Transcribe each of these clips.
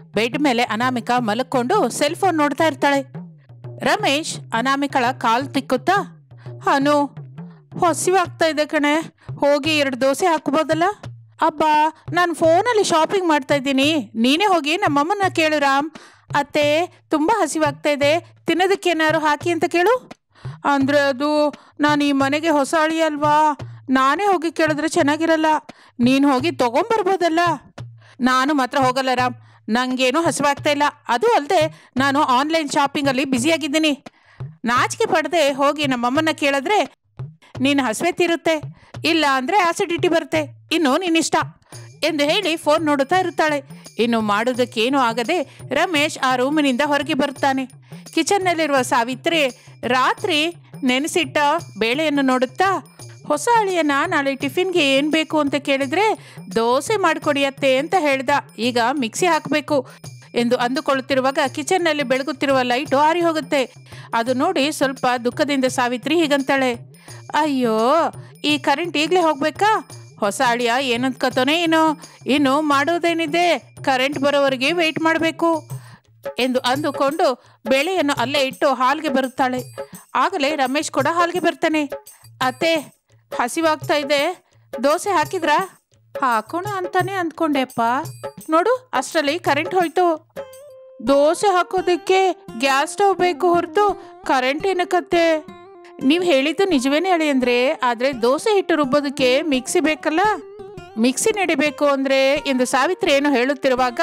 bed ಮೇಲೆ ಅನಾಮಿಕಾ ಮಲ್ಕೊಂಡು cell phone ನೋಡ್ತಾ ಇರ್ತಾಳೆ ರಮೇಶ್ ಅನಾಮಿಕಳ ಕಾಲ್ ತಿಕ್ಕುತ್ತಾ ಅನು ಹಸಿವಾಗ್ತಾ ಇದೆ ಕಣೆ ಹೋಗಿ ಎರಡು ದೋಸೆ ಹಾಕ್ಬೋದಲ್ಲ ಅಬ್ಬಾ ನಾನು ಫೋನಲ್ಲಿ ಶಾಪಿಂಗ್ ಮಾಡ್ತಾ ಇದ್ದೀನಿ ನೀನೇ ಹೋಗಿ ನಮ್ಮಮ್ಮನ ಕೇಳು ರಾಮ್ ಅತ್ತೆ ತುಂಬ ಹಸಿವಾಗ್ತಾ ಇದೆ ತಿನ್ನೋದಕ್ಕೇನಾದ್ರು ಹಾಕಿ ಅಂತ ಕೇಳು ಅಂದರೆ ಅದು ನಾನು ಈ ಮನೆಗೆ ಹೊಸ ಅಳಿ ಅಲ್ವಾ ನಾನೇ ಹೋಗಿ ಕೇಳಿದ್ರೆ ಚೆನ್ನಾಗಿರಲ್ಲ ನೀನು ಹೋಗಿ ತೊಗೊಂಬರ್ಬೋದಲ್ಲ ನಾನು ಮಾತ್ರ ಹೋಗಲ್ಲ ರಾಮ್ ನನಗೇನು ಹಸಿವಾಗ್ತಾ ಇಲ್ಲ ಅದು ಅಲ್ಲದೆ ನಾನು ಆನ್ಲೈನ್ ಶಾಪಿಂಗಲ್ಲಿ ಬ್ಯುಸಿಯಾಗಿದ್ದೀನಿ ನಾಚಿಕೆ ಪಡದೆ ಹೋಗಿ ನಮ್ಮಮ್ಮನ ಕೇಳಿದ್ರೆ ನೀನು ಹಸಿವೆ ತೀರುತ್ತೆ ಇಲ್ಲ ಅಂದರೆ ಆಸಿಡಿಟಿ ಬರುತ್ತೆ ಇನ್ನು ನಿನ್ನಿಷ್ಟ ಎಂದು ಹೇಳಿ ಫೋನ್ ನೋಡುತ್ತಾ ಇರುತ್ತಾಳೆ ಇನ್ನು ಮಾಡೋದಕ್ಕೇನು ಆಗದೆ ರಮೇಶ್ ಆ ರೂಮಿನಿಂದ ಹೊರಗೆ ಬರುತ್ತಾನೆ ಕಿಚನ್ನಲ್ಲಿರುವ ಸಾವಿತ್ರಿ ರಾತ್ರಿ ನೆನೆಸಿಟ್ಟ ಬೇಳೆಯನ್ನು ನೋಡುತ್ತಾ ಹೊಸ ಅಳಿಯನ ನಾಳೆ ಟಿಫಿನ್ಗೆ ಏನು ಬೇಕು ಅಂತ ಕೇಳಿದ್ರೆ ದೋಸೆ ಮಾಡಿಕೊಡಿ ಅತ್ತೆ ಅಂತ ಹೇಳ್ದ ಈಗ ಮಿಕ್ಸಿ ಹಾಕಬೇಕು ಎಂದು ಅಂದುಕೊಳ್ಳುತ್ತಿರುವಾಗ ಕಿಚನ್ನಲ್ಲಿ ಬೆಳಗುತ್ತಿರುವ ಲೈಟು ಆರಿ ಹೋಗುತ್ತೆ ಅದು ನೋಡಿ ಸ್ವಲ್ಪ ದುಃಖದಿಂದ ಸಾವಿತ್ರಿ ಹೀಗಂತಾಳೆ ಅಯ್ಯೋ ಈ ಕರೆಂಟ್ ಈಗಲೇ ಹೋಗ್ಬೇಕಾ ಹೊಸ ಅಳಿಯ ಏನಂತ್ಕೋತಾನೆ ಏನೋ ಇನ್ನು ಮಾಡೋದೇನಿದೆ ಕರೆಂಟ್ ಬರೋವರೆಗೆ ವೆಯ್ಟ್ ಮಾಡಬೇಕು ಎಂದು ಅಂದುಕೊಂಡು ಬೇಳೆಯನ್ನು ಅಲ್ಲೇ ಇಟ್ಟು ಹಾಲ್ಗೆ ಬರುತ್ತಾಳೆ ಆಗಲೇ ರಮೇಶ್ ಕೂಡ ಹಾಲ್ಗೆ ಬರ್ತಾನೆ ಅತ್ತೆ ಹಸಿವಾಗ್ತಾ ಇದೆ ದೋಸೆ ಹಾಕಿದ್ರಾ ಹಾಕೋಣ ಅಂತಾನೆ ಅಂದ್ಕೊಂಡೆಪ್ಪ ನೋಡು ಅಷ್ಟರಲ್ಲಿ ಕರೆಂಟ್ ಹೋಯ್ತು ದೋಸೆ ಹಾಕೋದಕ್ಕೆ ಗ್ಯಾಸ್ ಸ್ಟವ್ ಬೇಕು ಹೊರತು ಕರೆಂಟ್ ಏನಕ್ಕತ್ತೆ ನೀವು ಹೇಳಿದ್ದು ನಿಜವೇನೆ ಹೇಳಿ ಅಂದ್ರೆ ಆದರೆ ದೋಸೆ ಹಿಟ್ಟು ರುಬ್ಬೋದಕ್ಕೆ ಮಿಕ್ಸಿ ಬೇಕಲ್ಲ ಮಿಕ್ಸಿ ನಡಿಬೇಕು ಅಂದ್ರೆ ಎಂದು ಸಾವಿತ್ರಿ ಏನು ಹೇಳುತ್ತಿರುವಾಗ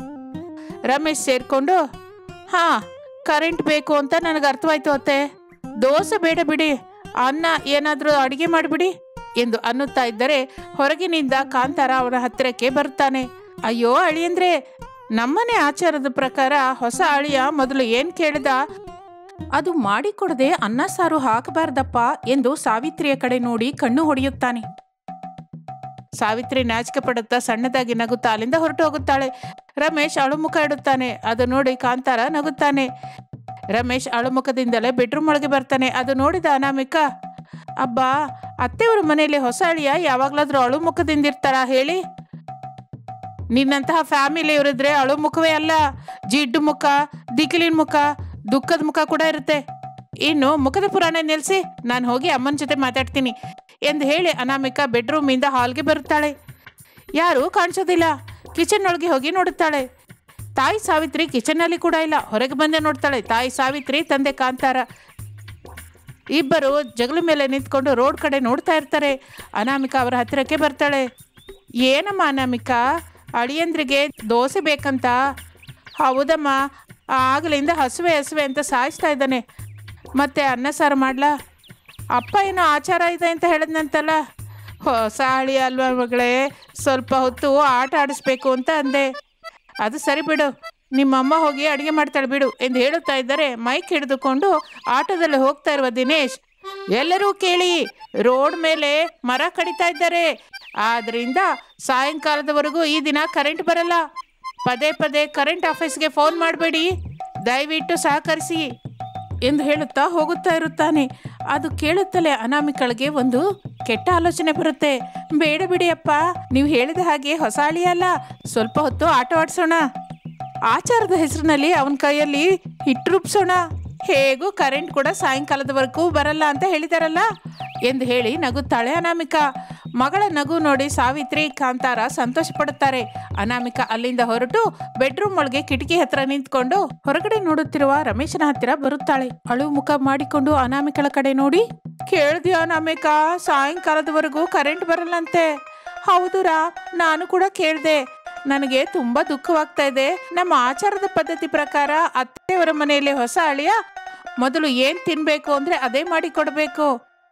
ರಮೇಶ್ ಸೇರ್ಕೊಂಡು ಹಾ ಕರೆಂಟ್ ಬೇಕು ಅಂತ ನನಗೆ ಅರ್ಥವಾಯ್ತು ಅತ್ತೆ ದೋಸೆ ಬೇಡ ಬಿಡಿ ಅನ್ನ ಏನಾದರೂ ಅಡಿಗೆ ಮಾಡಿಬಿಡಿ ಎಂದು ಅನ್ನುತ್ತಾ ಇದ್ದರೆ ಹೊರಗಿನಿಂದ ಕಾಂತಾರ ಅವನ ಹತ್ತಿರಕ್ಕೆ ಬರ್ತಾನೆ ಅಯ್ಯೋ ಅಳಿಯಂದ್ರೆ ನಮ್ಮನೆ ಆಚಾರದ ಪ್ರಕಾರ ಹೊಸ ಅಳಿಯ ಮೊದಲು ಏನ್ ಕೇಳಿದ ಅದು ಮಾಡಿಕೊಡದೆ ಅನ್ನ ಸಾರು ಹಾಕಬಾರ್ದಪ್ಪ ಎಂದು ಸಾವಿತ್ರಿಯ ಕಡೆ ನೋಡಿ ಕಣ್ಣು ಹೊಡೆಯುತ್ತಾನೆ ಸಾವಿತ್ರಿ ನಾಚಿಕೆ ಪಡುತ್ತಾ ಸಣ್ಣದಾಗಿ ನಗುತ್ತಾ ಅಲ್ಲಿಂದ ಹೊರಟು ಹೋಗುತ್ತಾಳೆ ರಮೇಶ್ ಅಳುಮುಖ ಇಡುತ್ತಾನೆ ಅದು ನೋಡಿ ಕಾಂತಾರ ನಗುತ್ತಾನೆ ರಮೇಶ್ ಅಳುಮುಖದಿಂದಲೇ ಬೆಡ್ರೂಮ್ ಒಳಗೆ ಬರ್ತಾನೆ ಅದು ನೋಡಿದ ಅನಾಮಿಕಾ ಅಬ್ಬಾ ಅತ್ತೆಯವರ ಮನೆಯಲ್ಲಿ ಹೊಸ ಅಳಿಯ ಯಾವಾಗ್ಲಾದ್ರೂ ಅಳುಮುಖದಿಂದಿರ್ತಾರ ಹೇಳಿ ನಿನ್ನಂತಹ ಫ್ಯಾಮಿಲಿ ಇವರಿದ್ರೆ ಅಳು ಮುಖವೇ ಅಲ್ಲ ಜಿಡ್ಡು ಮುಖ ದಿಗಿಲಿನ ಮುಖ ದುಃಖದ ಮುಖ ಕೂಡ ಇರುತ್ತೆ ಇನ್ನು ಮುಖದ ಪುರಾಣ ನಿಲ್ಲಿಸಿ ನಾನು ಹೋಗಿ ಅಮ್ಮನ ಜೊತೆ ಮಾತಾಡ್ತೀನಿ ಎಂದು ಹೇಳಿ ಅನಾಮಿಕಾ ಬೆಡ್ರೂಮಿಂದ ಹಾಲ್ಗೆ ಬರುತ್ತಾಳೆ ಯಾರೂ ಕಾಣಿಸೋದಿಲ್ಲ ಕಿಚನ್ ಒಳಗೆ ಹೋಗಿ ನೋಡುತ್ತಾಳೆ ತಾಯಿ ಸಾವಿತ್ರಿ ಕಿಚನ್ನಲ್ಲಿ ಕೂಡ ಇಲ್ಲ ಹೊರಗೆ ಬಂದೇ ನೋಡ್ತಾಳೆ ತಾಯಿ ಸಾವಿತ್ರಿ ತಂದೆ ಕಾಂತಾರ ಇಬ್ಬರು ಜಗಲ ಮೇಲೆ ನಿಂತ್ಕೊಂಡು ರೋಡ್ ಕಡೆ ನೋಡ್ತಾ ಇರ್ತಾರೆ ಅನಾಮಿಕಾ ಅವರ ಹತ್ತಿರಕ್ಕೆ ಬರ್ತಾಳೆ ಏನಮ್ಮ ಅನಾಮಿಕಾ ಅಳಿಯಂದ್ರಿಗೆ ದೋಸೆ ಬೇಕಂತ ಹೌದಮ್ಮ ಆಗಲಿಂದ ಹಸುವೆ ಹಸುವೆ ಅಂತ ಸಾಯಿಸ್ತಾ ಇದ್ದಾನೆ ಮತ್ತೆ ಅನ್ನ ಸಾರು ಮಾಡ್ಲಾ ಅಪ್ಪ ಏನೋ ಆಚಾರ ಇದೆ ಅಂತ ಹೇಳಿದ್ನಂತಲ್ಲ ಹೊಸ ಅಳಿ ಅಲ್ವಾ ಮಗಳೇ ಸ್ವಲ್ಪ ಹೊತ್ತು ಆಟ ಆಡಿಸ್ಬೇಕು ಅಂತ ಅಂದೆ ಅದು ಸರಿ ಬಿಡು ನಿಮ್ಮಮ್ಮ ಹೋಗಿ ಅಡುಗೆ ಮಾಡ್ತಾಳೆ ಬಿಡು ಎಂದು ಹೇಳುತ್ತಾ ಇದ್ದರೆ ಮೈಕ್ ಹಿಡಿದುಕೊಂಡು ಆಟೋದಲ್ಲಿ ಹೋಗ್ತಾ ಇರುವ ದಿನೇಶ್ ಎಲ್ಲರೂ ಕೇಳಿ ರೋಡ್ ಮೇಲೆ ಮರ ಕಡಿತಾ ಇದ್ದಾರೆ ಆದ್ರಿಂದ ಸಾಯಂಕಾಲದವರೆಗೂ ಈ ದಿನ ಕರೆಂಟ್ ಬರಲ್ಲ ಪದೇ ಪದೇ ಕರೆಂಟ್ ಆಫೀಸ್ಗೆ ಫೋನ್ ಮಾಡಬೇಡಿ ದಯವಿಟ್ಟು ಸಹಕರಿಸಿ ಎಂದು ಹೇಳುತ್ತಾ ಹೋಗುತ್ತಾ ಇರುತ್ತಾನೆ ಅದು ಕೇಳುತ್ತಲೇ ಅನಾಮಿಕಳಿಗೆ ಒಂದು ಕೆಟ್ಟ ಆಲೋಚನೆ ಬರುತ್ತೆ ಬೇಡ ಬಿಡಿ ಅಪ್ಪ ನೀವು ಹೇಳಿದ ಹಾಗೆ ಹೊಸ ಅಳಿ ಅಲ್ಲ ಸ್ವಲ್ಪ ಹೊತ್ತು ಆಟ ಆಡಿಸೋಣ ಆಚಾರದ ಹೆಸರಿನಲ್ಲಿ ಅವನ ಕೈಯಲ್ಲಿ ಹಿಟ್ಟು ರೂಪಿಸೋಣ ಹೇಗೂ ಕರೆಂಟ್ ಕೂಡ ಸಾಯಂಕಾಲದವರೆಗೂ ಬರಲ್ಲ ಅಂತ ಹೇಳಿದಾರಲ್ಲ ಎಂದು ಹೇಳಿ ನಗುತ್ತಾಳೆ ಅನಾಮಿಕಾ ಮಗಳ ನಗು ನೋಡಿ ಸಾವಿತ್ರಿ ಕಾಂತಾರ ಸಂತೋಷ ಪಡುತ್ತಾರೆ ಅನಾಮಿಕಾ ಅಲ್ಲಿಂದ ಹೊರಟು ಬೆಡ್ರೂಮ್ ಒಳಗೆ ಕಿಟಕಿ ಹತ್ರ ನಿಂತ್ಕೊಂಡು ಹೊರಗಡೆ ನೋಡುತ್ತಿರುವ ರಮೇಶನ ಹತ್ತಿರ ಬರುತ್ತಾಳೆ ಅಳು ಮುಖ ಮಾಡಿಕೊಂಡು ಅನಾಮಿಕಳ ಕಡೆ ನೋಡಿ ಕೇಳ್ದ್ಯಾ ಅನಾಮಿಕಾ ಸಾಯಂಕಾಲದವರೆಗೂ ಕರೆಂಟ್ ಬರಲ್ಲಂತೆ ಹೌದುರಾ ನಾನು ಕೂಡ ಕೇಳಿದೆ ನನಗೆ ತುಂಬಾ ದುಃಖವಾಗ್ತಾ ಇದೆ ನಮ್ಮ ಆಚಾರದ ಪದ್ಧತಿ ಪ್ರಕಾರ ಅತ್ತೆಯವರ ಮನೆಯಲ್ಲಿ ಹೊಸ ಅಳಿಯ ಮೊದಲು ಏನ್ ತಿನ್ಬೇಕು ಅಂದ್ರೆ ಅದೇ ಮಾಡಿ ಕೊಡಬೇಕು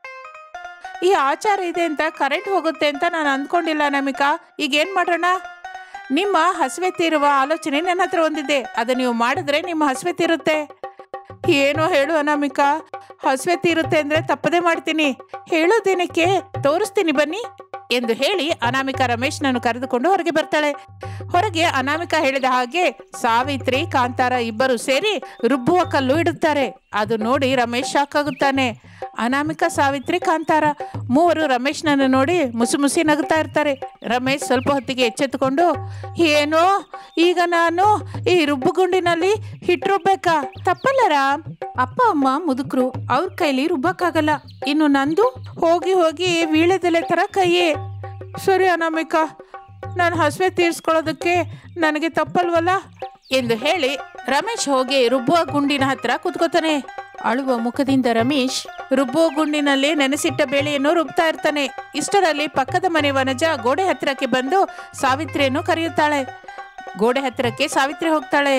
ಈ ಆಚಾರ ಇದೆ ಅಂತ ಕರೆಂಟ್ ಹೋಗುತ್ತೆ ಅಂತ ನಾನು ಅಂದ್ಕೊಂಡಿಲ್ಲ ನಮಿಕಾ ಈಗ ಏನ್ ಮಾಡೋಣ ನಿಮ್ಮ ಹಸಿವೆ ತೀರುವ ಆಲೋಚನೆ ನನ್ನ ಹತ್ರ ಒಂದಿದೆ ಅದು ನೀವು ಮಾಡಿದ್ರೆ ನಿಮ್ಮ ಹಸಿವೆ ತೀರುತ್ತೆ ಏನೋ ಹೇಳು ಅನಾಮಿಕಾ ಹಸಿವೆ ತೀರುತ್ತೆ ಅಂದ್ರೆ ತಪ್ಪದೆ ಮಾಡ್ತೀನಿ ಹೇಳೋದೇನಕ್ಕೆ ತೋರಿಸ್ತೀನಿ ಬನ್ನಿ ಎಂದು ಹೇಳಿ ಅನಾಮಿಕಾ ರಮೇಶ್ನನ್ನು ಕರೆದುಕೊಂಡು ಹೊರಗೆ ಬರ್ತಾಳೆ ಹೊರಗೆ ಅನಾಮಿಕಾ ಹೇಳಿದ ಹಾಗೆ ಸಾವಿತ್ರಿ ಕಾಂತಾರ ಇಬ್ಬರು ಸೇರಿ ರುಬ್ಬುವ ಕಲ್ಲು ಇಡುತ್ತಾರೆ ಅದು ನೋಡಿ ರಮೇಶ್ ಶಾಕ್ ಆಗುತ್ತಾನೆ ಅನಾಮಿಕಾ ಸಾವಿತ್ರಿ ಕಾಂತಾರ ಮೂವರು ರಮೇಶ್ನನ್ನು ನೋಡಿ ಮುಸಿ ಮುಸಿ ನಗುತ್ತಾ ಇರ್ತಾರೆ ರಮೇಶ್ ಸ್ವಲ್ಪ ಹೊತ್ತಿಗೆ ಎಚ್ಚೆತ್ತುಕೊಂಡು ಏನೋ ಈಗ ನಾನು ಈ ರುಬ್ಬುಗುಂಡಿನಲ್ಲಿ ಹಿಟ್ಟು ರುಬ್ಬೇಕಾ ತಪ್ಪಲ್ಲ ರಾಮ್ ಅಪ್ಪ ಅಮ್ಮ ಮುದುಕರು ಅವ್ರ ಕೈಲಿ ರುಬ್ಬಕ್ಕಾಗಲ್ಲ ಇನ್ನು ನಂದು ಹೋಗಿ ಹೋಗಿ ವೀಳೆದೆಲೆ ತರ ಕೈಯೇ ಸರಿ ಅನಾಮಿಕಾ ನಾನು ಹಸುವೆ ತೀರಿಸ್ಕೊಳ್ಳೋದಕ್ಕೆ ನನಗೆ ತಪ್ಪಲ್ವಲ್ಲ ಎಂದು ಹೇಳಿ ರಮೇಶ್ ಹೋಗಿ ರುಬ್ಬುವ ಗುಂಡಿನ ಹತ್ರ ಕುತ್ಕೋತಾನೆ ಅಳುವ ಮುಖದಿಂದ ರಮೇಶ್ ರುಬ್ಬುವ ಗುಂಡಿನಲ್ಲಿ ನೆನೆಸಿಟ್ಟ ಬೇಳೆಯನ್ನು ರುಬ್ತಾ ಇರ್ತಾನೆ ಇಷ್ಟರಲ್ಲಿ ಪಕ್ಕದ ಮನೆ ವನಜ ಗೋಡೆ ಹತ್ತಿರಕ್ಕೆ ಬಂದು ಸಾವಿತ್ರಿಯನ್ನು ಕರೆಯುತ್ತಾಳೆ ಗೋಡೆ ಹತ್ತಿರಕ್ಕೆ ಸಾವಿತ್ರಿ ಹೋಗ್ತಾಳೆ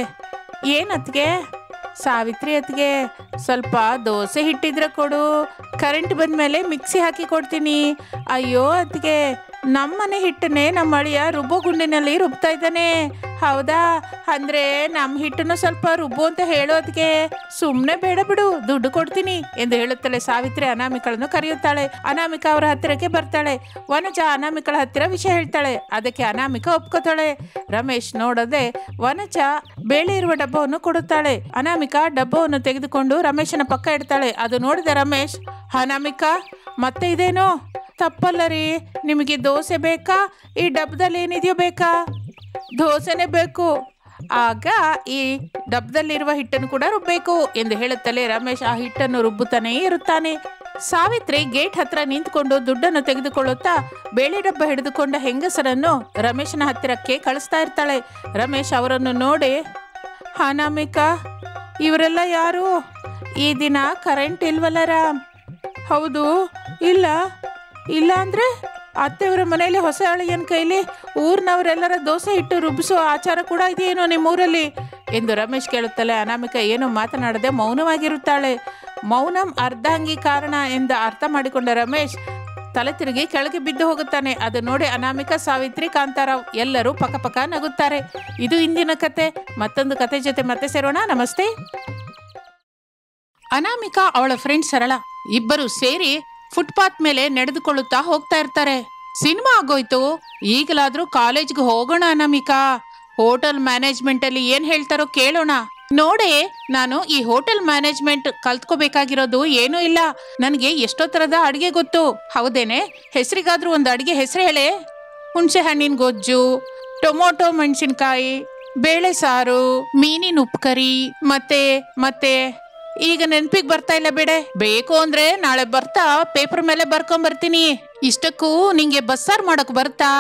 ಏನತ್ಗೆ ಸಾವಿತ್ರಿ ಅತ್ಗೆ ಸ್ವಲ್ಪ ದೋಸೆ ಹಿಟ್ಟಿದ್ರೆ ಕೊಡು ಕರೆಂಟ್ ಬಂದ್ಮೇಲೆ ಮಿಕ್ಸಿ ಹಾಕಿ ಕೊಡ್ತೀನಿ ಅಯ್ಯೋ ಅತ್ಗೆ ನಮ್ಮನೆ ಹಿಟ್ಟನ್ನೇ ನಮ್ಮ ಅಳಿಯ ರುಬ್ಬೋ ಗುಂಡಿನಲ್ಲಿ ರುಬ್ತಾ ಇದ್ದಾನೆ ಹೌದಾ ಅಂದ್ರೆ ನಮ್ಮ ಹಿಟ್ಟನ್ನು ಸ್ವಲ್ಪ ರುಬ್ಬು ಅಂತ ಹೇಳೋದ್ಗೆ ಸುಮ್ಮನೆ ಬೇಡ ಬಿಡು ದುಡ್ಡು ಕೊಡ್ತೀನಿ ಎಂದು ಹೇಳುತ್ತಾಳೆ ಸಾವಿತ್ರಿ ಅನಾಮಿಕಳನ್ನು ಕರೆಯುತ್ತಾಳೆ ಅನಾಮಿಕ ಅವರ ಹತ್ತಿರಕ್ಕೆ ಬರ್ತಾಳೆ ವನಜ ಅನಾಮಿಕಳ ಹತ್ತಿರ ವಿಷಯ ಹೇಳ್ತಾಳೆ ಅದಕ್ಕೆ ಅನಾಮಿಕ ಒಪ್ಕೋತಾಳೆ ರಮೇಶ್ ನೋಡದೆ ವನಜ ಬೇಳೆ ಇರುವ ಡಬ್ಬವನ್ನು ಕೊಡುತ್ತಾಳೆ ಅನಾಮಿಕ ಡಬ್ಬವನ್ನು ತೆಗೆದುಕೊಂಡು ರಮೇಶನ ಪಕ್ಕ ಇಡ್ತಾಳೆ ಅದು ನೋಡಿದ ರಮೇಶ್ ಅನಾಮಿಕಾ ಮತ್ತೆ ಇದೇನೋ ತಪ್ಪಲ್ಲ ರೀ ನಿಮಗೆ ದೋಸೆ ಬೇಕಾ ಈ ಡಬ್ಬದಲ್ಲಿ ಏನಿದೆಯೋ ಬೇಕಾ ದೋಸೆನೇ ಬೇಕು ಆಗ ಈ ಡಬ್ಬದಲ್ಲಿರುವ ಹಿಟ್ಟನ್ನು ಕೂಡ ರುಬ್ಬೇಕು ಎಂದು ಹೇಳುತ್ತಲೇ ರಮೇಶ್ ಆ ಹಿಟ್ಟನ್ನು ರುಬ್ಬುತ್ತಾನೇ ಇರುತ್ತಾನೆ ಸಾವಿತ್ರಿ ಗೇಟ್ ಹತ್ರ ನಿಂತ್ಕೊಂಡು ದುಡ್ಡನ್ನು ತೆಗೆದುಕೊಳ್ಳುತ್ತಾ ಬೇಳೆ ಡಬ್ಬ ಹಿಡಿದುಕೊಂಡ ಹೆಂಗಸರನ್ನು ರಮೇಶನ ಹತ್ತಿರಕ್ಕೆ ಕಳಿಸ್ತಾ ಇರ್ತಾಳೆ ರಮೇಶ್ ಅವರನ್ನು ನೋಡಿ ಅನಾಮಿಕಾ ಇವರೆಲ್ಲ ಯಾರು ಈ ದಿನ ಕರೆಂಟ್ ಇಲ್ವಲ್ಲ ರಾಮ್ ಹೌದು ಇಲ್ಲ ಇಲ್ಲ ಅಂದ್ರೆ ಅತ್ತೆಯವರ ಮನೆಯಲ್ಲಿ ಹೊಸ ಅಳಿಯನ ಕೈಲಿ ಊರಿನವರೆಲ್ಲರ ದೋಸೆ ಇಟ್ಟು ರುಬ್ಬಿಸೋ ಆಚಾರ ಕೂಡ ಇದೆಯೇನೋ ನಿಮ್ಮೂರಲ್ಲಿ ಎಂದು ರಮೇಶ್ ಕೇಳುತ್ತಲೇ ಅನಾಮಿಕ ಏನು ಮಾತನಾಡದೆ ಮೌನವಾಗಿರುತ್ತಾಳೆ ಮೌನಂ ಅರ್ಧಾಂಗೀಕಾರಣ ಎಂದು ಅರ್ಥ ಮಾಡಿಕೊಂಡ ರಮೇಶ್ ತಲೆ ತಿರುಗಿ ಕೆಳಗೆ ಬಿದ್ದು ಹೋಗುತ್ತಾನೆ ಅದು ನೋಡಿ ಅನಾಮಿಕ ಸಾವಿತ್ರಿ ಕಾಂತಾರಾವ್ ಎಲ್ಲರೂ ಪಕ್ಕ ಪಕ್ಕ ನಗುತ್ತಾರೆ ಇದು ಇಂದಿನ ಕತೆ ಮತ್ತೊಂದು ಕತೆ ಜೊತೆ ಮತ್ತೆ ಸೇರೋಣ ನಮಸ್ತೆ ಅನಾಮಿಕಾ ಅವಳ ಫ್ರೆಂಡ್ ಸರಳ ಇಬ್ಬರು ಸೇರಿ ಫುಟ್ಪಾತ್ ಮೇಲೆ ನಡೆದುಕೊಳ್ಳುತ್ತಾ ಹೋಗ್ತಾ ಇರ್ತಾರೆ ಸಿನಿಮಾ ಆಗೋಯ್ತು ಈಗಲಾದ್ರೂ ಕಾಲೇಜ್ಗೆ ಹೋಗೋಣ ಅನಾಮಿಕಾ ಹೋಟೆಲ್ ಮ್ಯಾನೇಜ್ಮೆಂಟ್ ಅಲ್ಲಿ ಏನ್ ಹೇಳ್ತಾರೋ ಕೇಳೋಣ ನೋಡೆ ನಾನು ಈ ಹೋಟೆಲ್ ಮ್ಯಾನೇಜ್ಮೆಂಟ್ ಕಲ್ತ್ಕೋಬೇಕಾಗಿರೋದು ಏನೂ ಇಲ್ಲ ನನಗೆ ಎಷ್ಟೋ ತರದ ಅಡಿಗೆ ಗೊತ್ತು ಹೌದೇನೆ ಹೆಸರಿಗಾದ್ರೂ ಒಂದು ಅಡಿಗೆ ಹೆಸರು ಹೇಳೆ ಹುಣಸೆ ಹಣ್ಣಿನ ಗೊಜ್ಜು ಟೊಮೊಟೊ ಮೆಣಸಿನ್ಕಾಯಿ ಬೇಳೆ ಸಾರು ಮೀನಿನ ಉಪ್ಕರಿ ಮತ್ತೆ ಮತ್ತೆ ಈಗ ನೆನ್ಪಿಗ್ ಬರ್ತಾ ಇಲ್ಲ ಬಿಡೆ ಬೇಕು ಅಂದ್ರೆ ನಾಳೆ ಬರ್ತಾ ಪೇಪರ್ ಮೇಲೆ ಬರ್ಕೊಂಡ್ ಬರ್ತೀನಿ ಇಷ್ಟಕ್ಕೂ ನಿಂಗೆ ಬಸ್ಸಾರ್ ಮಾಡಕ್ ಬರ್ತಾ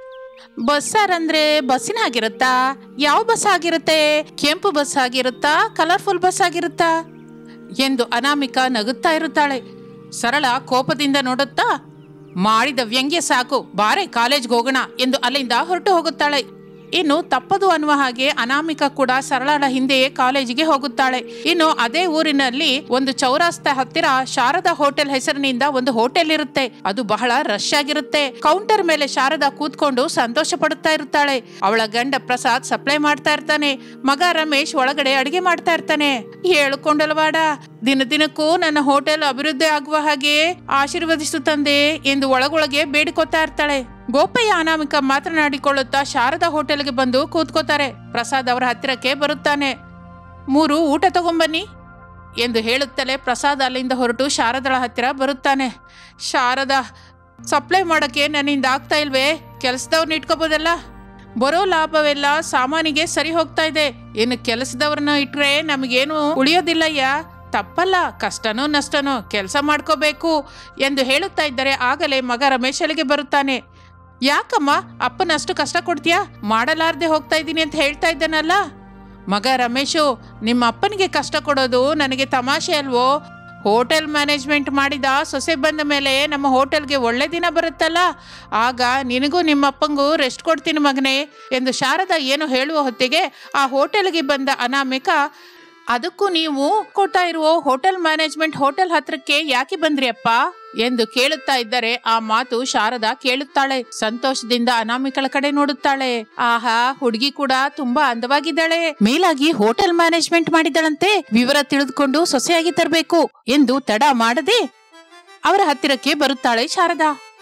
ಬಸ್ಸಾರ್ ಅಂದ್ರೆ ಬಸ್ಸಿನ ಆಗಿರುತ್ತಾ ಯಾವ ಬಸ್ ಆಗಿರುತ್ತೆ ಕೆಂಪು ಬಸ್ ಆಗಿರುತ್ತಾ ಕಲರ್ಫುಲ್ ಬಸ್ ಆಗಿರುತ್ತಾ ಎಂದು ಅನಾಮಿಕಾ ನಗುತ್ತಾ ಇರುತ್ತಾಳೆ ಸರಳ ಕೋಪದಿಂದ ನೋಡುತ್ತಾ ಮಾಡಿದ ವ್ಯಂಗ್ಯ ಸಾಕು ಬಾರೆ ಕಾಲೇಜ್ಗೆ ಹೋಗೋಣ ಎಂದು ಅಲ್ಲಿಂದ ಹೊರಟು ಹೋಗುತ್ತಾಳೆ ಇನ್ನು ತಪ್ಪದು ಅನ್ನುವ ಹಾಗೆ ಅನಾಮಿಕಾ ಕೂಡ ಸರಳಳ ಹಿಂದೆಯೇ ಕಾಲೇಜಿಗೆ ಹೋಗುತ್ತಾಳೆ ಇನ್ನು ಅದೇ ಊರಿನಲ್ಲಿ ಒಂದು ಚೌರಾಸ್ತ ಹತ್ತಿರ ಶಾರದಾ ಹೋಟೆಲ್ ಹೆಸರಿನಿಂದ ಒಂದು ಹೋಟೆಲ್ ಇರುತ್ತೆ ಅದು ಬಹಳ ರಶ್ ಆಗಿರುತ್ತೆ ಕೌಂಟರ್ ಮೇಲೆ ಶಾರದಾ ಕೂತ್ಕೊಂಡು ಸಂತೋಷ ಪಡುತ್ತಾ ಇರ್ತಾಳೆ ಅವಳ ಗಂಡ ಪ್ರಸಾದ್ ಸಪ್ಲೈ ಮಾಡ್ತಾ ಇರ್ತಾನೆ ಮಗ ರಮೇಶ್ ಒಳಗಡೆ ಅಡಿಗೆ ಮಾಡ್ತಾ ಇರ್ತಾನೆ ಹೇಳ್ಕೊಂಡಲ್ವಾಡ ದಿನ ದಿನಕ್ಕೂ ನನ್ನ ಹೋಟೆಲ್ ಅಭಿವೃದ್ಧಿ ಆಗುವ ಹಾಗೆ ಆಶೀರ್ವದಿಸು ತಂದೆ ಎಂದು ಒಳಗೊಳಗೆ ಬೇಡಿಕೊತಾ ಇರ್ತಾಳೆ ಗೋಪಯ್ಯ ಅನಾಮಿಕ ಮಾತನಾಡಿಕೊಳ್ಳುತ್ತಾ ಶಾರದಾ ಹೋಟೆಲ್ಗೆ ಬಂದು ಕೂತ್ಕೋತಾರೆ ಪ್ರಸಾದ್ ಅವರ ಹತ್ತಿರಕ್ಕೆ ಬರುತ್ತಾನೆ ಮೂರು ಊಟ ತಗೊಂಬನ್ನಿ ಎಂದು ಹೇಳುತ್ತಲೇ ಪ್ರಸಾದ್ ಅಲ್ಲಿಂದ ಹೊರಟು ಶಾರದಳ ಹತ್ತಿರ ಬರುತ್ತಾನೆ ಶಾರದಾ ಸಪ್ಲೈ ಮಾಡೋಕ್ಕೆ ನನ್ನಿಂದ ಆಗ್ತಾ ಇಲ್ವೇ ಕೆಲಸದವ್ರನ್ನ ಇಟ್ಕೋಬೋದಲ್ಲ ಬರೋ ಲಾಭವೆಲ್ಲ ಸಾಮಾನಿಗೆ ಸರಿ ಹೋಗ್ತಾ ಇದೆ ಇನ್ನು ಕೆಲಸದವ್ರನ್ನ ಇಟ್ರೆ ನಮಗೇನು ಉಳಿಯೋದಿಲ್ಲಯ್ಯ ತಪ್ಪಲ್ಲ ಕಷ್ಟನೋ ನಷ್ಟನೋ ಕೆಲಸ ಮಾಡ್ಕೋಬೇಕು ಎಂದು ಹೇಳುತ್ತಾ ಇದ್ದರೆ ಆಗಲೇ ಮಗ ರಮೇಶ್ ಅಲ್ಲಿಗೆ ಬರುತ್ತಾನೆ ಯಾಕಮ್ಮ ಅಪ್ಪನ ಅಷ್ಟು ಕಷ್ಟ ಕೊಡ್ತೀಯಾ ಮಾಡಲಾರ್ದೆ ಹೋಗ್ತಾ ಇದ್ದೀನಿ ಅಂತ ಹೇಳ್ತಾ ಇದ್ದಾನಲ್ಲ ಮಗ ರಮೇಶು ನಿಮ್ಮ ಅಪ್ಪನಿಗೆ ಕಷ್ಟ ಕೊಡೋದು ನನಗೆ ತಮಾಷೆ ಅಲ್ವೋ ಹೋಟೆಲ್ ಮ್ಯಾನೇಜ್ಮೆಂಟ್ ಮಾಡಿದ ಸೊಸೆ ಬಂದ ಮೇಲೆ ನಮ್ಮ ಹೋಟೆಲ್ಗೆ ಒಳ್ಳೆ ದಿನ ಬರುತ್ತಲ್ಲ ಆಗ ನಿನಗೂ ನಿಮ್ಮ ಅಪ್ಪಂಗೂ ರೆಸ್ಟ್ ಕೊಡ್ತೀನಿ ಮಗನೇ ಎಂದು ಶಾರದಾ ಏನು ಹೇಳುವ ಹೊತ್ತಿಗೆ ಆ ಹೋಟೆಲ್ಗೆ ಬಂದ ಅನಾಮಿಕ ಅದಕ್ಕೂ ನೀವು ಕೊಡ್ತಾ ಇರುವ ಹೋಟೆಲ್ ಮ್ಯಾನೇಜ್ಮೆಂಟ್ ಹೋಟೆಲ್ ಹತ್ರಕ್ಕೆ ಯಾಕೆ ಬಂದ್ರಿ ಅಪ್ಪ ಎಂದು ಕೇಳುತ್ತಾ ಇದ್ದರೆ ಆ ಮಾತು ಶಾರದಾ ಕೇಳುತ್ತಾಳೆ ಸಂತೋಷದಿಂದ ಅನಾಮಿಕಳ ಕಡೆ ನೋಡುತ್ತಾಳೆ ಆಹಾ ಹುಡುಗಿ ಕೂಡ ತುಂಬಾ ಅಂದವಾಗಿದ್ದಾಳೆ ಮೇಲಾಗಿ ಹೋಟೆಲ್ ಮ್ಯಾನೇಜ್ಮೆಂಟ್ ಮಾಡಿದಳಂತೆ ವಿವರ ತಿಳಿದುಕೊಂಡು ಸೊಸೆಯಾಗಿ ತರಬೇಕು ಎಂದು ತಡ ಮಾಡದೆ ಅವರ ಹತ್ತಿರಕ್ಕೆ ಬರುತ್ತಾಳೆ ಶಾರದಾ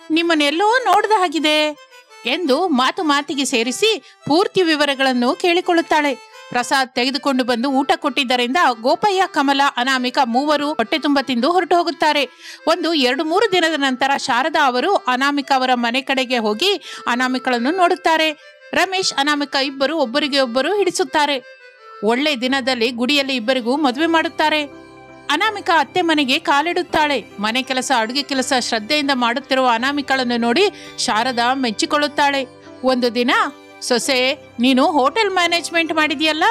ನಿಮ್ಮನ್ನೆಲ್ಲೋ ನೋಡ್ದ ಹಾಗಿದೆ ಎಂದು ಮಾತು ಮಾತಿಗೆ ಸೇರಿಸಿ ಪೂರ್ತಿ ವಿವರಗಳನ್ನು ಕೇಳಿಕೊಳ್ಳುತ್ತಾಳೆ ಪ್ರಸಾದ್ ತೆಗೆದುಕೊಂಡು ಬಂದು ಊಟ ಕೊಟ್ಟಿದ್ದರಿಂದ ಗೋಪಯ್ಯ ಕಮಲ ಅನಾಮಿಕ ಮೂವರು ಹೊಟ್ಟೆ ತುಂಬ ತಿಂದು ಹೊರಟು ಹೋಗುತ್ತಾರೆ ಒಂದು ಎರಡು ಮೂರು ದಿನದ ನಂತರ ಶಾರದಾ ಅವರು ಅನಾಮಿಕ ಅವರ ಮನೆ ಕಡೆಗೆ ಹೋಗಿ ಅನಾಮಿಕಳನ್ನು ನೋಡುತ್ತಾರೆ ರಮೇಶ್ ಅನಾಮಿಕ ಇಬ್ಬರು ಒಬ್ಬರಿಗೆ ಒಬ್ಬರು ಹಿಡಿಸುತ್ತಾರೆ ಒಳ್ಳೆ ದಿನದಲ್ಲಿ ಗುಡಿಯಲ್ಲಿ ಇಬ್ಬರಿಗೂ ಮದುವೆ ಮಾಡುತ್ತಾರೆ ಅನಾಮಿಕ ಅತ್ತೆ ಮನೆಗೆ ಕಾಲಿಡುತ್ತಾಳೆ ಮನೆ ಕೆಲಸ ಅಡುಗೆ ಕೆಲಸ ಶ್ರದ್ಧೆಯಿಂದ ಮಾಡುತ್ತಿರುವ ಅನಾಮಿಕಳನ್ನು ನೋಡಿ ಶಾರದಾ ಮೆಚ್ಚಿಕೊಳ್ಳುತ್ತಾಳೆ ಒಂದು ದಿನ ಸೊಸೆ ನೀನು ಹೋಟೆಲ್ ಮ್ಯಾನೇಜ್ಮೆಂಟ್ ಮಾಡಿದ್ಯಲ್ಲ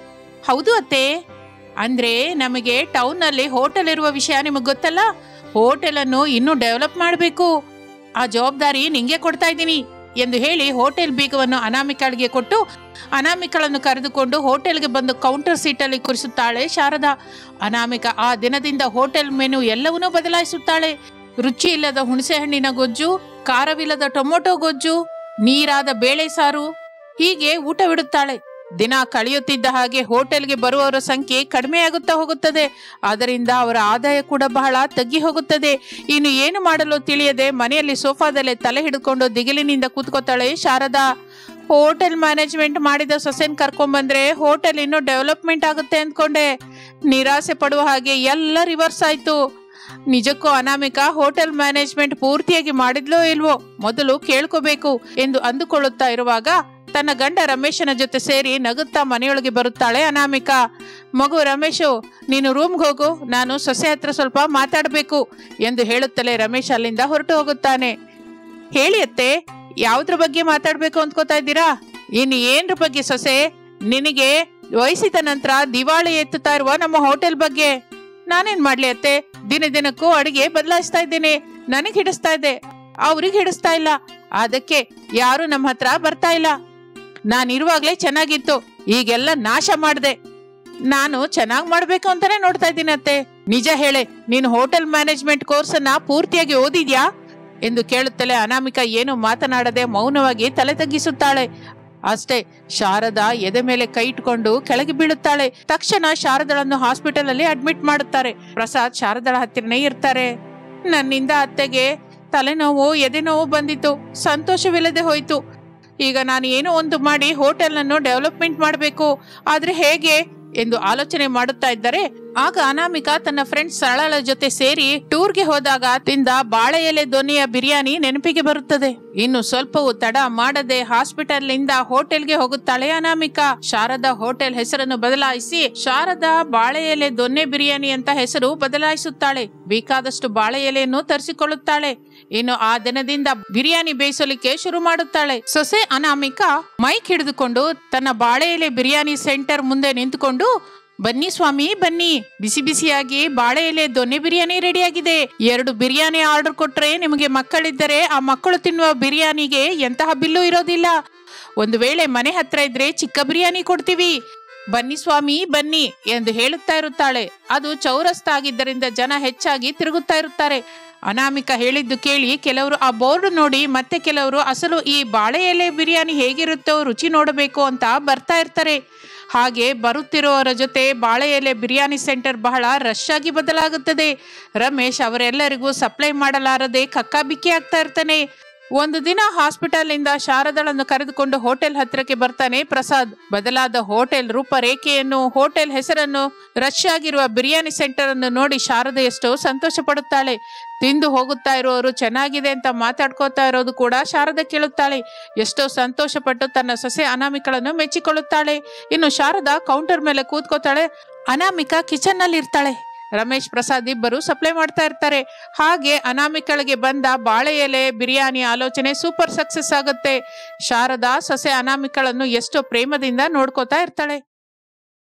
ಹೌದು ಅತ್ತೆ ಅಂದ್ರೆ ನಮಗೆ ಟೌನ್ನಲ್ಲಿ ಹೋಟೆಲ್ ಇರುವ ವಿಷಯ ನಿಮಗೆ ಗೊತ್ತಲ್ಲ ಹೋಟೆಲನ್ನು ಇನ್ನೂ ಡೆವಲಪ್ ಮಾಡಬೇಕು ಆ ಜವಾಬ್ದಾರಿ ನಿಂಗೆ ಕೊಡ್ತಾ ಇದ್ದೀನಿ ಎಂದು ಹೇಳಿ ಹೋಟೆಲ್ ಬೀಗವನ್ನು ಅನಾಮಿಕಳಿಗೆ ಕೊಟ್ಟು ಅನಾಮಿಕಳನ್ನು ಕರೆದುಕೊಂಡು ಹೋಟೆಲ್ಗೆ ಬಂದು ಕೌಂಟರ್ ಸೀಟಲ್ಲಿ ಕುರಿಸುತ್ತಾಳೆ ಶಾರದಾ ಅನಾಮಿಕ ಆ ದಿನದಿಂದ ಹೋಟೆಲ್ ಮೆನು ಎಲ್ಲವನ್ನೂ ಬದಲಾಯಿಸುತ್ತಾಳೆ ರುಚಿ ಇಲ್ಲದ ಹುಣಸೆ ಹಣ್ಣಿನ ಗೊಜ್ಜು ಖಾರವಿಲ್ಲದ ಟೊಮೊಟೊ ಗೊಜ್ಜು ನೀರಾದ ಬೇಳೆ ಸಾರು ಹೀಗೆ ಊಟವಿಡುತ್ತಾಳೆ ದಿನ ಕಳೆಯುತ್ತಿದ್ದ ಹಾಗೆ ಹೋಟೆಲ್ಗೆ ಬರುವವರ ಸಂಖ್ಯೆ ಕಡಿಮೆಯಾಗುತ್ತಾ ಹೋಗುತ್ತದೆ ಅದರಿಂದ ಅವರ ಆದಾಯ ಕೂಡ ಬಹಳ ತಗ್ಗಿ ಹೋಗುತ್ತದೆ ಇನ್ನು ಏನು ಮಾಡಲು ತಿಳಿಯದೆ ಮನೆಯಲ್ಲಿ ಸೋಫಾದಲ್ಲೇ ತಲೆ ಹಿಡ್ಕೊಂಡು ದಿಗಿಲಿನಿಂದ ಕೂತ್ಕೋತಾಳೆ ಶಾರದಾ ಹೋಟೆಲ್ ಮ್ಯಾನೇಜ್ಮೆಂಟ್ ಮಾಡಿದ ಸೊಸೆನ್ ಕರ್ಕೊಂಡ್ಬಂದ್ರೆ ಹೋಟೆಲ್ ಇನ್ನೂ ಡೆವಲಪ್ಮೆಂಟ್ ಆಗುತ್ತೆ ಅಂದ್ಕೊಂಡೆ ನಿರಾಸೆ ಪಡುವ ಹಾಗೆ ಎಲ್ಲ ರಿವರ್ಸ್ ಆಯ್ತು ನಿಜಕ್ಕೂ ಅನಾಮಿಕ ಹೋಟೆಲ್ ಮ್ಯಾನೇಜ್ಮೆಂಟ್ ಪೂರ್ತಿಯಾಗಿ ಮಾಡಿದ್ಲೋ ಇಲ್ವೋ ಮೊದಲು ಕೇಳ್ಕೋಬೇಕು ಎಂದು ಅಂದುಕೊಳ್ಳುತ್ತಾ ಇರುವಾಗ ತನ್ನ ಗಂಡ ರಮೇಶನ ಜೊತೆ ಸೇರಿ ನಗುತ್ತಾ ಮನೆಯೊಳಗೆ ಬರುತ್ತಾಳೆ ಅನಾಮಿಕ ಮಗು ರಮೇಶು ನೀನು ರೂಮ್ಗೆ ಹೋಗು ನಾನು ಸೊಸೆ ಹತ್ರ ಸ್ವಲ್ಪ ಮಾತಾಡಬೇಕು ಎಂದು ಹೇಳುತ್ತಲೇ ರಮೇಶ್ ಅಲ್ಲಿಂದ ಹೊರಟು ಹೋಗುತ್ತಾನೆ ಹೇಳಿ ಅತ್ತೆ ಯಾವ್ದ್ರ ಬಗ್ಗೆ ಮಾತಾಡ್ಬೇಕು ಅಂದ್ಕೋತಾ ಇದ್ದೀರಾ ಇನ್ನು ಏನ್ರ ಬಗ್ಗೆ ಸೊಸೆ ನಿನಗೆ ವಯಸ್ಸಿದ ನಂತರ ದಿವಾಳಿ ಎತ್ತುತ್ತಾ ಇರುವ ನಮ್ಮ ಹೋಟೆಲ್ ಬಗ್ಗೆ ನಾನೇನ್ ಮಾಡ್ಲಿ ಅತ್ತೆ ದಿನ ದಿನಕ್ಕೂ ಅಡಿಗೆ ಬದಲಾಯಿಸ್ತಾ ಇದ್ದೇನೆ ನನಗ್ ಹಿಡಿಸ್ತಾ ಇದೆ ಅವ್ರಿಗೆ ಹಿಡಿಸ್ತಾ ಇಲ್ಲ ಅದಕ್ಕೆ ಯಾರು ನಮ್ಮ ಹತ್ರ ಬರ್ತಾ ಇಲ್ಲ ನಾನಿರುವಾಗ್ಲೇ ಚೆನ್ನಾಗಿತ್ತು ಈಗೆಲ್ಲ ನಾಶ ಮಾಡ್ದೆ ನಾನು ಚೆನ್ನಾಗ್ ಮಾಡ್ಬೇಕು ಅಂತಾನೆ ನೋಡ್ತಾ ಇದ್ದೀನಿ ಅತ್ತೆ ನಿಜ ಹೇಳೆ ನೀನು ಹೋಟೆಲ್ ಮ್ಯಾನೇಜ್ಮೆಂಟ್ ಕೋರ್ಸ್ ಅನ್ನ ಪೂರ್ತಿಯಾಗಿ ಓದಿದ್ಯಾ ಎಂದು ಕೇಳುತ್ತಲೇ ಅನಾಮಿಕ ಏನು ಮಾತನಾಡದೆ ಮೌನವಾಗಿ ತಲೆ ತಗ್ಗಿಸುತ್ತಾಳೆ ಅಷ್ಟೇ ಶಾರದಾ ಎದೆ ಮೇಲೆ ಕೈ ಇಟ್ಕೊಂಡು ಕೆಳಗೆ ಬೀಳುತ್ತಾಳೆ ತಕ್ಷಣ ಶಾರದಳನ್ನು ಹಾಸ್ಪಿಟಲ್ ಅಲ್ಲಿ ಅಡ್ಮಿಟ್ ಮಾಡುತ್ತಾರೆ ಪ್ರಸಾದ್ ಶಾರದಳ ಹತ್ತಿರನೇ ಇರ್ತಾರೆ ನನ್ನಿಂದ ಅತ್ತೆಗೆ ತಲೆನೋವು ಎದೆ ನೋವು ಬಂದಿತ್ತು ಸಂತೋಷವಿಲ್ಲದೆ ಹೋಯ್ತು ಈಗ ನಾನು ಏನೋ ಒಂದು ಮಾಡಿ ಹೋಟೆಲ್ನನ್ನು ಡೆವಲಪ್ಮೆಂಟ್ ಮಾಡಬೇಕು ಆದ್ರೆ ಹೇಗೆ ಎಂದು ಆಲೋಚನೆ ಮಾಡುತ್ತಾ ಇದ್ದರೆ ಆಗ ಅನಾಮಿಕಾ ತನ್ನ ಫ್ರೆಂಡ್ ಸರಳಳ ಜೊತೆ ಸೇರಿ ಟೂರ್ಗೆ ಹೋದಾಗ ತಿಂದ ಬಾಳೆ ಎಲೆ ದೊನೆಯ ಬಿರಿಯಾನಿ ನೆನಪಿಗೆ ಬರುತ್ತದೆ ಇನ್ನು ಸ್ವಲ್ಪವೂ ತಡ ಮಾಡದೆ ಹಾಸ್ಪಿಟಲ್ ನಿಂದ ಹೋಟೆಲ್ಗೆ ಹೋಗುತ್ತಾಳೆ ಅನಾಮಿಕಾ ಶಾರದಾ ಹೋಟೆಲ್ ಹೆಸರನ್ನು ಬದಲಾಯಿಸಿ ಶಾರದಾ ಬಾಳೆ ಎಲೆ ದೊನ್ನೆ ಬಿರಿಯಾನಿ ಅಂತ ಹೆಸರು ಬದಲಾಯಿಸುತ್ತಾಳೆ ಬೇಕಾದಷ್ಟು ಬಾಳೆ ಎಲೆಯನ್ನು ತರಿಸಿಕೊಳ್ಳುತ್ತಾಳೆ ಇನ್ನು ಆ ದಿನದಿಂದ ಬಿರಿಯಾನಿ ಬೇಯಿಸಲಿಕ್ಕೆ ಶುರು ಮಾಡುತ್ತಾಳೆ ಸೊಸೆ ಅನಾಮಿಕಾ ಮೈಕ್ ಹಿಡಿದುಕೊಂಡು ತನ್ನ ಬಾಳೆ ಎಲೆ ಬಿರಿಯಾನಿ ಸೆಂಟರ್ ಮುಂದೆ ನಿಂತುಕೊಂಡು ಬನ್ನಿ ಸ್ವಾಮಿ ಬನ್ನಿ ಬಿಸಿ ಬಿಸಿಯಾಗಿ ಬಾಳೆ ಎಲೆ ದೊನ್ನೆ ಬಿರಿಯಾನಿ ರೆಡಿಯಾಗಿದೆ ಎರಡು ಬಿರಿಯಾನಿ ಆರ್ಡರ್ ಕೊಟ್ರೆ ನಿಮಗೆ ಮಕ್ಕಳಿದ್ದರೆ ಆ ಮಕ್ಕಳು ತಿನ್ನುವ ಬಿರಿಯಾನಿಗೆ ಎಂತಹ ಬಿಲ್ಲು ಇರೋದಿಲ್ಲ ಒಂದು ವೇಳೆ ಮನೆ ಹತ್ರ ಇದ್ರೆ ಚಿಕ್ಕ ಬಿರಿಯಾನಿ ಕೊಡ್ತೀವಿ ಬನ್ನಿ ಸ್ವಾಮಿ ಬನ್ನಿ ಎಂದು ಹೇಳುತ್ತಾ ಇರುತ್ತಾಳೆ ಅದು ಚೌರಸ್ತ ಆಗಿದ್ದರಿಂದ ಜನ ಹೆಚ್ಚಾಗಿ ತಿರುಗುತ್ತಾ ಇರುತ್ತಾರೆ ಅನಾಮಿಕ ಹೇಳಿದ್ದು ಕೇಳಿ ಕೆಲವರು ಆ ಬೋರ್ಡ್ ನೋಡಿ ಮತ್ತೆ ಕೆಲವರು ಅಸಲು ಈ ಬಾಳೆ ಎಲೆ ಬಿರಿಯಾನಿ ಹೇಗಿರುತ್ತೋ ರುಚಿ ನೋಡಬೇಕು ಅಂತ ಬರ್ತಾ ಇರ್ತಾರೆ ಹಾಗೆ ಬರುತ್ತಿರುವವರ ಜೊತೆ ಬಾಳೆ ಎಲೆ ಬಿರಿಯಾನಿ ಸೆಂಟರ್ ಬಹಳ ರಶ್ ಆಗಿ ಬದಲಾಗುತ್ತದೆ ರಮೇಶ್ ಅವರೆಲ್ಲರಿಗೂ ಸಪ್ಲೈ ಮಾಡಲಾರದೆ ಕಕ್ಕಾಬಿಕ್ಕಿ ಆಗ್ತಾ ಇರ್ತಾನೆ ಒಂದು ದಿನ ಹಾಸ್ಪಿಟಲ್ನಿಂದ ಶಾರದಳನ್ನು ಕರೆದುಕೊಂಡು ಹೋಟೆಲ್ ಹತ್ತಿರಕ್ಕೆ ಬರ್ತಾನೆ ಪ್ರಸಾದ್ ಬದಲಾದ ಹೋಟೆಲ್ ರೂಪರೇಖೆಯನ್ನು ಹೋಟೆಲ್ ಹೆಸರನ್ನು ರಶ್ ಆಗಿರುವ ಬಿರಿಯಾನಿ ಸೆಂಟರ್ ಅನ್ನು ನೋಡಿ ಶಾರದೆ ಎಷ್ಟೋ ಸಂತೋಷ ಪಡುತ್ತಾಳೆ ತಿಂದು ಹೋಗುತ್ತಾ ಇರುವವರು ಚೆನ್ನಾಗಿದೆ ಅಂತ ಮಾತಾಡ್ಕೋತಾ ಇರೋದು ಕೂಡ ಶಾರದ ಕೇಳುತ್ತಾಳೆ ಎಷ್ಟೋ ಸಂತೋಷಪಟ್ಟು ತನ್ನ ಸೊಸೆ ಅನಾಮಿಕಳನ್ನು ಮೆಚ್ಚಿಕೊಳ್ಳುತ್ತಾಳೆ ಇನ್ನು ಶಾರದಾ ಕೌಂಟರ್ ಮೇಲೆ ಕೂತ್ಕೋತಾಳೆ ಅನಾಮಿಕಾ ಕಿಚನ್ ನಲ್ಲಿ ಇರ್ತಾಳೆ ರಮೇಶ್ ಪ್ರಸಾದ್ ಇಬ್ಬರು ಸಪ್ಲೈ ಮಾಡ್ತಾ ಇರ್ತಾರೆ ಹಾಗೆ ಅನಾಮಿಕಳಿಗೆ ಬಂದ ಬಾಳೆ ಎಲೆ ಬಿರಿಯಾನಿ ಆಲೋಚನೆ ಸೂಪರ್ ಸಕ್ಸಸ್ ಆಗುತ್ತೆ ಶಾರದಾ ಸೊಸೆ ಅನಾಮಿಕಳನ್ನು ಎಷ್ಟೋ ಪ್ರೇಮದಿಂದ ನೋಡ್ಕೋತಾ ಇರ್ತಾಳೆ